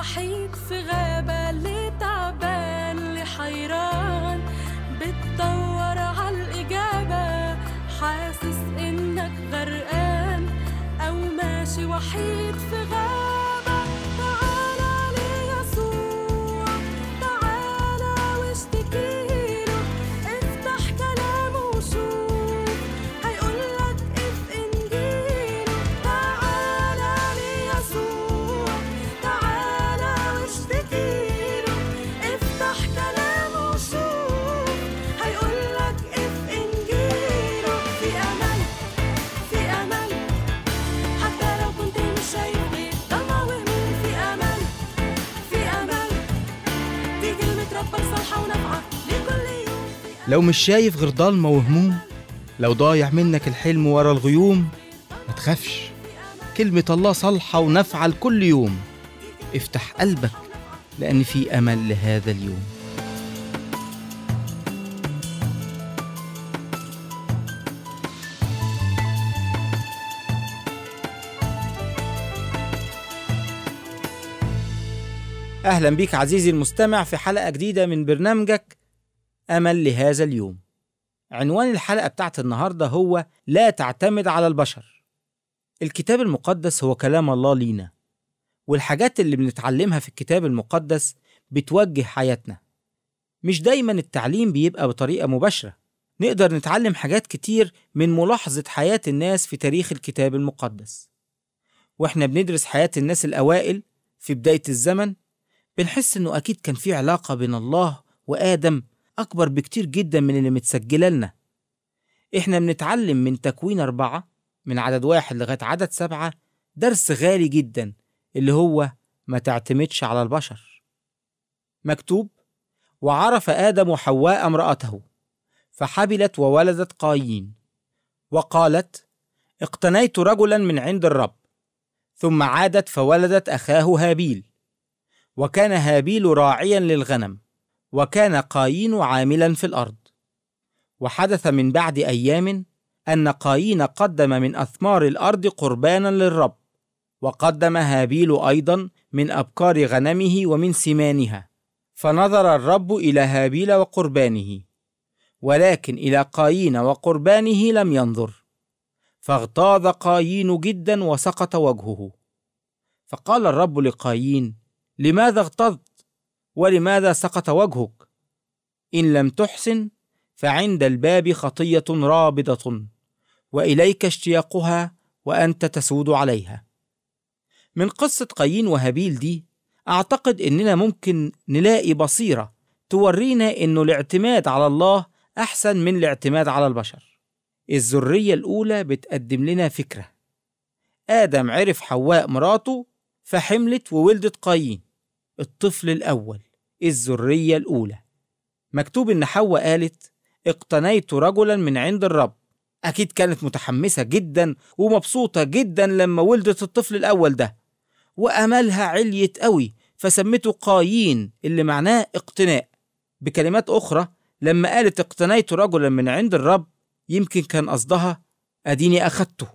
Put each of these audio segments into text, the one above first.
وحيد في غابة اللي تعبان اللي حيران بتدور عالإجابة حاسس إنك غرقان أو ماشي وحيد في غابة تعالى ليسوع تعالى واشتكيله افتح كلامه وشوف هيقولك اف انجيله تعالى ليسوع تعالى واشتكيله افتح كلامه وشوف هيقولك اف انجيله في امل في امل حتى لو كنت مش شايف غير ضلمة وهموم في امل في امل دي كلمة ربك صالحة ونافعة لكل يوم لو مش شايف غير ضلمة وهموم لو ضايع منك الحلم ورا الغيوم ما تخافش كلمة الله صالحة ونافعة لكل يوم افتح قلبك لأن في أمل لهذا اليوم أهلا بيك عزيزي المستمع في حلقة جديدة من برنامجك أمل لهذا اليوم عنوان الحلقة بتاعت النهاردة هو لا تعتمد على البشر الكتاب المقدس هو كلام الله لينا والحاجات اللي بنتعلمها في الكتاب المقدس بتوجه حياتنا مش دايما التعليم بيبقى بطريقة مباشرة نقدر نتعلم حاجات كتير من ملاحظة حياة الناس في تاريخ الكتاب المقدس واحنا بندرس حياة الناس الأوائل في بداية الزمن بنحس إنه أكيد كان في علاقة بين الله وآدم أكبر بكتير جدا من اللي متسجلة لنا إحنا بنتعلم من تكوين أربعة من عدد واحد لغاية عدد سبعة درس غالي جدا اللي هو ما تعتمدش على البشر مكتوب وعرف آدم وحواء امرأته فحبلت وولدت قايين وقالت اقتنيت رجلا من عند الرب ثم عادت فولدت أخاه هابيل وكان هابيل راعيا للغنم وكان قايين عاملا في الارض وحدث من بعد ايام ان قايين قدم من اثمار الارض قربانا للرب وقدم هابيل ايضا من ابكار غنمه ومن سمانها فنظر الرب الى هابيل وقربانه ولكن الى قايين وقربانه لم ينظر فاغتاظ قايين جدا وسقط وجهه فقال الرب لقايين لماذا اغتظت ولماذا سقط وجهك ان لم تحسن فعند الباب خطيه رابضه واليك اشتياقها وانت تسود عليها من قصه قايين وهابيل دي اعتقد اننا ممكن نلاقي بصيره تورينا انه الاعتماد على الله احسن من الاعتماد على البشر الذريه الاولى بتقدم لنا فكره ادم عرف حواء مراته فحملت وولدت قايين الطفل الأول الذرية الأولى مكتوب إن حواء قالت اقتنيت رجلا من عند الرب أكيد كانت متحمسة جدا ومبسوطة جدا لما ولدت الطفل الأول ده وأملها عليت قوي فسمته قايين اللي معناه اقتناء بكلمات أخرى لما قالت اقتنيت رجلا من عند الرب يمكن كان قصدها أديني أخدته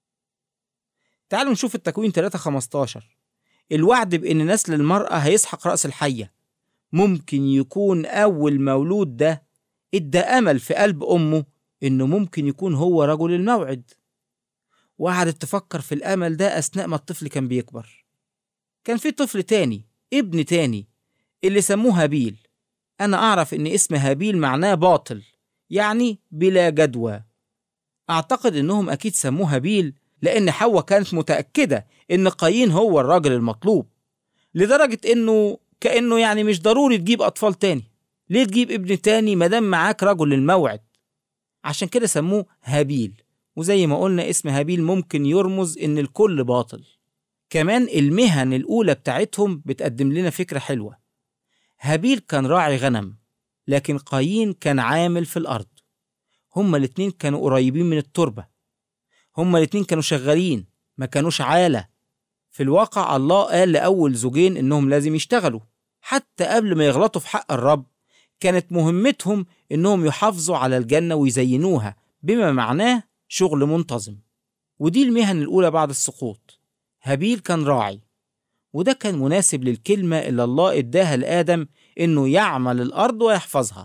تعالوا نشوف التكوين 3 15 الوعد بإن نسل المرأة هيسحق رأس الحية ممكن يكون أول مولود ده إدى أمل في قلب أمه إنه ممكن يكون هو رجل الموعد وقعدت تفكر في الأمل ده أثناء ما الطفل كان بيكبر كان في طفل تاني ابن تاني اللي سموه هابيل أنا أعرف إن اسم هابيل معناه باطل يعني بلا جدوى أعتقد إنهم أكيد سموه هابيل لأن حواء كانت متأكدة إن قايين هو الراجل المطلوب لدرجة إنه كأنه يعني مش ضروري تجيب أطفال تاني ليه تجيب ابن تاني مادام معاك رجل الموعد عشان كده سموه هابيل وزي ما قلنا اسم هابيل ممكن يرمز إن الكل باطل كمان المهن الأولى بتاعتهم بتقدم لنا فكرة حلوة هابيل كان راعي غنم لكن قايين كان عامل في الأرض هما الاتنين كانوا قريبين من التربة هما الاتنين كانوا شغالين ما كانوش عالة في الواقع الله قال لأول زوجين إنهم لازم يشتغلوا حتى قبل ما يغلطوا في حق الرب كانت مهمتهم إنهم يحافظوا على الجنة ويزينوها بما معناه شغل منتظم ودي المهن الأولى بعد السقوط هابيل كان راعي وده كان مناسب للكلمة اللي الله اداها لآدم إنه يعمل الأرض ويحفظها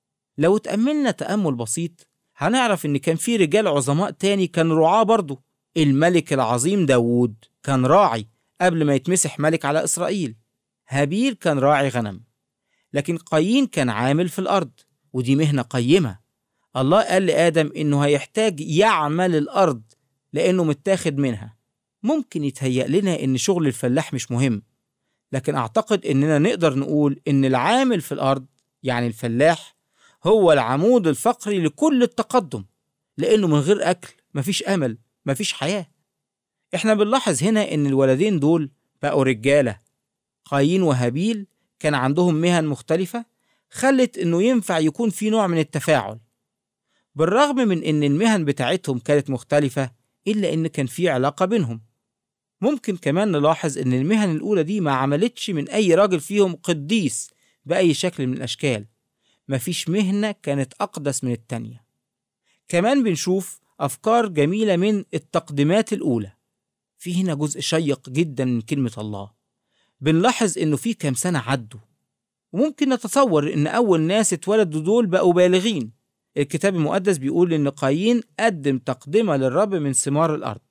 لو تأملنا تأمل بسيط هنعرف إن كان في رجال عظماء تاني كان رعاة برضه الملك العظيم داوود كان راعي قبل ما يتمسح ملك على إسرائيل هابيل كان راعي غنم لكن قايين كان عامل في الأرض ودي مهنة قيمة الله قال لآدم إنه هيحتاج يعمل الأرض لأنه متاخد منها ممكن يتهيأ لنا إن شغل الفلاح مش مهم لكن أعتقد إننا نقدر نقول إن العامل في الأرض يعني الفلاح هو العمود الفقري لكل التقدم لأنه من غير أكل مفيش أمل مفيش حياة إحنا بنلاحظ هنا إن الولدين دول بقوا رجالة قايين وهابيل كان عندهم مهن مختلفة خلت إنه ينفع يكون في نوع من التفاعل بالرغم من إن المهن بتاعتهم كانت مختلفة إلا إن كان في علاقة بينهم ممكن كمان نلاحظ إن المهن الأولى دي ما عملتش من أي راجل فيهم قديس بأي شكل من الأشكال مفيش مهنة كانت أقدس من التانية كمان بنشوف أفكار جميلة من التقدمات الأولى في هنا جزء شيق جدا من كلمة الله بنلاحظ إنه في كام سنة عدوا وممكن نتصور إن أول ناس اتولدوا دول بقوا بالغين الكتاب المقدس بيقول إن قايين قدم تقدمة للرب من ثمار الأرض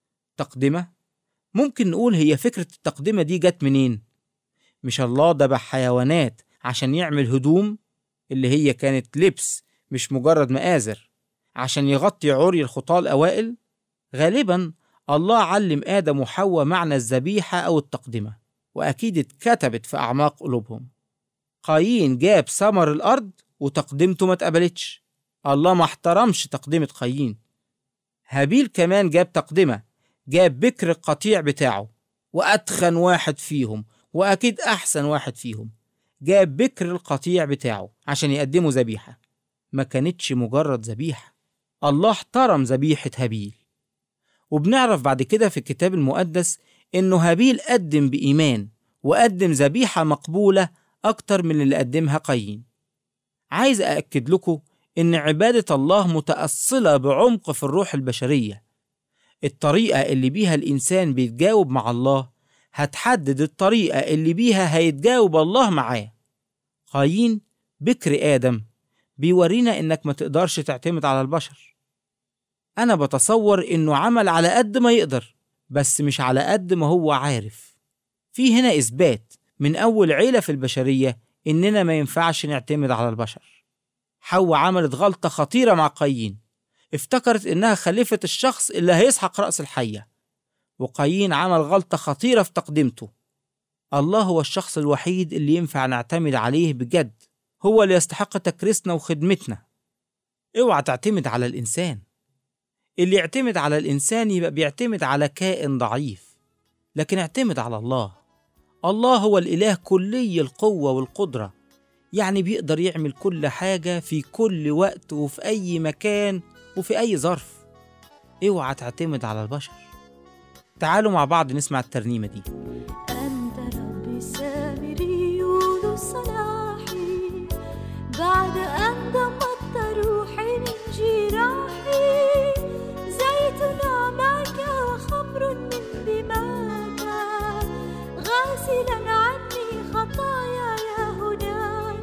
تقدمة ممكن نقول هي فكرة التقدمة دي جت منين؟ مش الله ذبح حيوانات عشان يعمل هدوم اللي هي كانت لبس مش مجرد مآزر عشان يغطي عري الخطاة الأوائل غالبا الله علم آدم وحواء معنى الذبيحة أو التقدمة وأكيد اتكتبت في أعماق قلوبهم قايين جاب ثمر الأرض وتقدمته ما اتقبلتش الله ما احترمش تقدمة قايين هابيل كمان جاب تقدمة جاب بكر القطيع بتاعه وأتخن واحد فيهم وأكيد أحسن واحد فيهم جاب بكر القطيع بتاعه عشان يقدمه ذبيحة ما كانتش مجرد ذبيحة الله احترم ذبيحة هابيل وبنعرف بعد كده في الكتاب المقدس إنه هابيل قدم بإيمان وقدم ذبيحة مقبولة أكتر من اللي قدمها قايين عايز أأكد لكم إن عبادة الله متأصلة بعمق في الروح البشرية الطريقة اللي بيها الإنسان بيتجاوب مع الله هتحدد الطريقة اللي بيها هيتجاوب الله معاه قايين بكر آدم بيورينا إنك ما تقدرش تعتمد على البشر أنا بتصور إنه عمل على قد ما يقدر بس مش على قد ما هو عارف في هنا إثبات من أول عيلة في البشرية إننا ما ينفعش نعتمد على البشر حواء عملت غلطة خطيرة مع قايين افتكرت إنها خليفة الشخص اللي هيسحق رأس الحية وقايين عمل غلطة خطيرة في تقدمته الله هو الشخص الوحيد اللي ينفع نعتمد عليه بجد هو اللي يستحق تكريسنا وخدمتنا اوعى تعتمد على الإنسان اللي يعتمد على الإنسان يبقى بيعتمد على كائن ضعيف لكن اعتمد على الله الله هو الإله كلي القوة والقدرة يعني بيقدر يعمل كل حاجة في كل وقت وفي أي مكان وفي أي ظرف اوعى تعتمد على البشر تعالوا مع بعض نسمع الترنيمة دي أنت ربي سامري صلاحي بعد أن ضمدت روحي من جراحي زيت نعمك وخمر من دماك غاسلا عني خطاياي هناك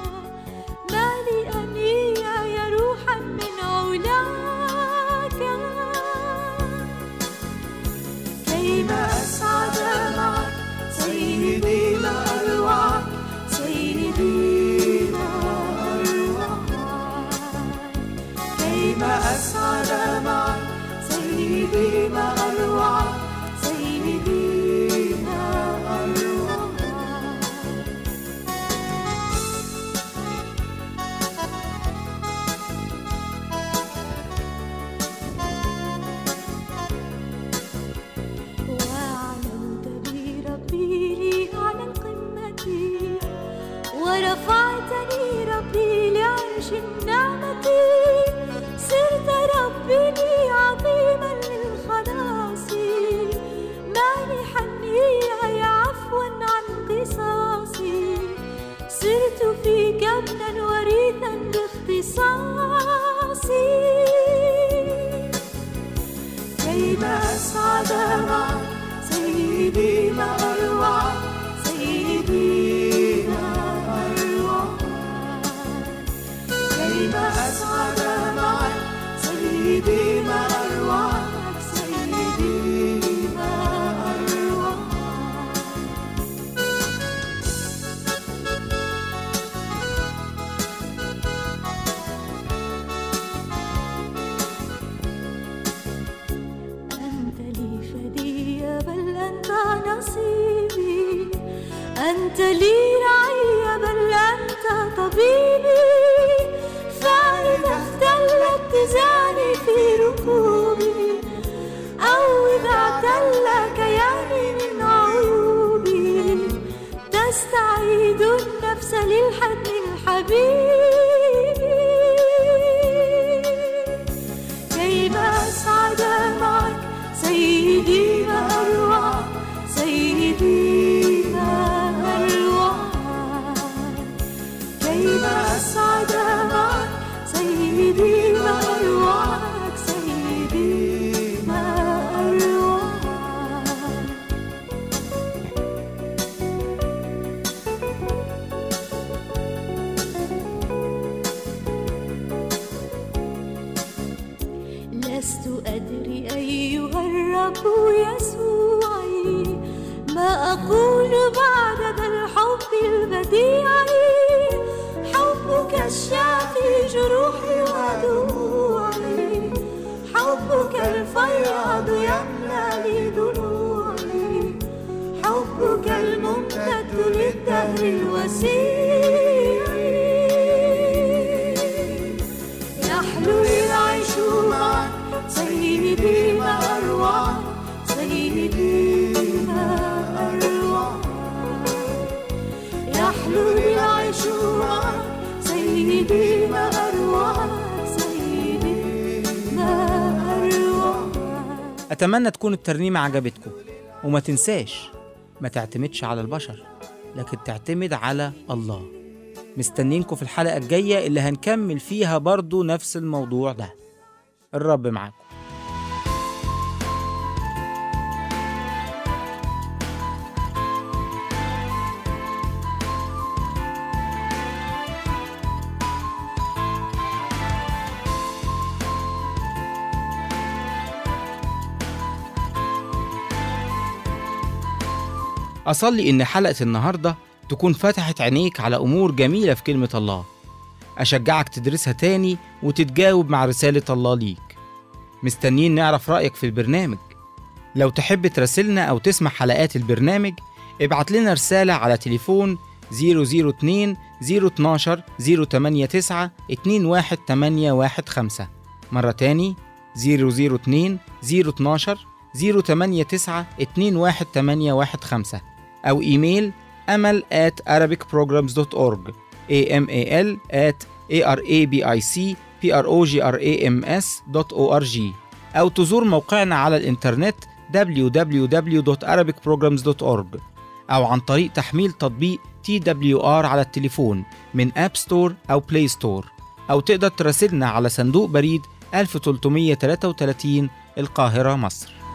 مالئا إياي روحا من علاك كيما أسعد معك سيدي ما أروعك سيدي ما أروعك كيما أسعد معك سيدي ما أروعك سيدي ما أروعك وعلوت بي ربي لي على القمة ورفعتني ربي لعرش النعمة صرت ربي لي عظيما للخلاص مانحا إياي عفوا عن قصاصي صرت فيك ابنا وريثا باختصاصي كيما أسعد معك سيدي ما أروع أنت لي رعية بل أنت طبيبي فإذا اختلت تزاني في ركوبي أو إذا اعتل كياني من عيوبي تستعيد النفس للحد الحبيب كيف أسعد معك سيدي ما أروع سيدي ما أروع كيف أسعد معك سيدي ما أروعك سيدي ما أروعك لست أدري أيها الرب يسوعي ما أقول بعد ذا الحب البديع حبك الشافي جروحي ودموعي حبك الفياض يملأ لي ضلوعي حبك الممتد للدهر الوسيع يحلو العيش معك سيدي ما أروع سيدي ما أروع يحلو العيش معك سيدي ما أروع سيدي ما أروع أتمنى تكون الترنيمة عجبتكم وما تنساش ما تعتمدش على البشر لكن تعتمد على الله مستنينكم في الحلقة الجاية اللي هنكمل فيها برضو نفس الموضوع ده الرب معاكم أصلي إن حلقة النهاردة تكون فتحت عينيك على أمور جميلة في كلمة الله أشجعك تدرسها تاني وتتجاوب مع رسالة الله ليك مستنيين نعرف رأيك في البرنامج لو تحب تراسلنا أو تسمع حلقات البرنامج ابعت لنا رسالة على تليفون 002 012 089 21815 مرة تاني 002 012 089 21815 أو إيميل أمل at arabicprograms.org amal at arabicprograms.org أو تزور موقعنا على الإنترنت www.arabicprograms.org أو عن طريق تحميل تطبيق TWR على التليفون من أب ستور أو بلاي ستور أو تقدر تراسلنا على صندوق بريد 1333 القاهرة مصر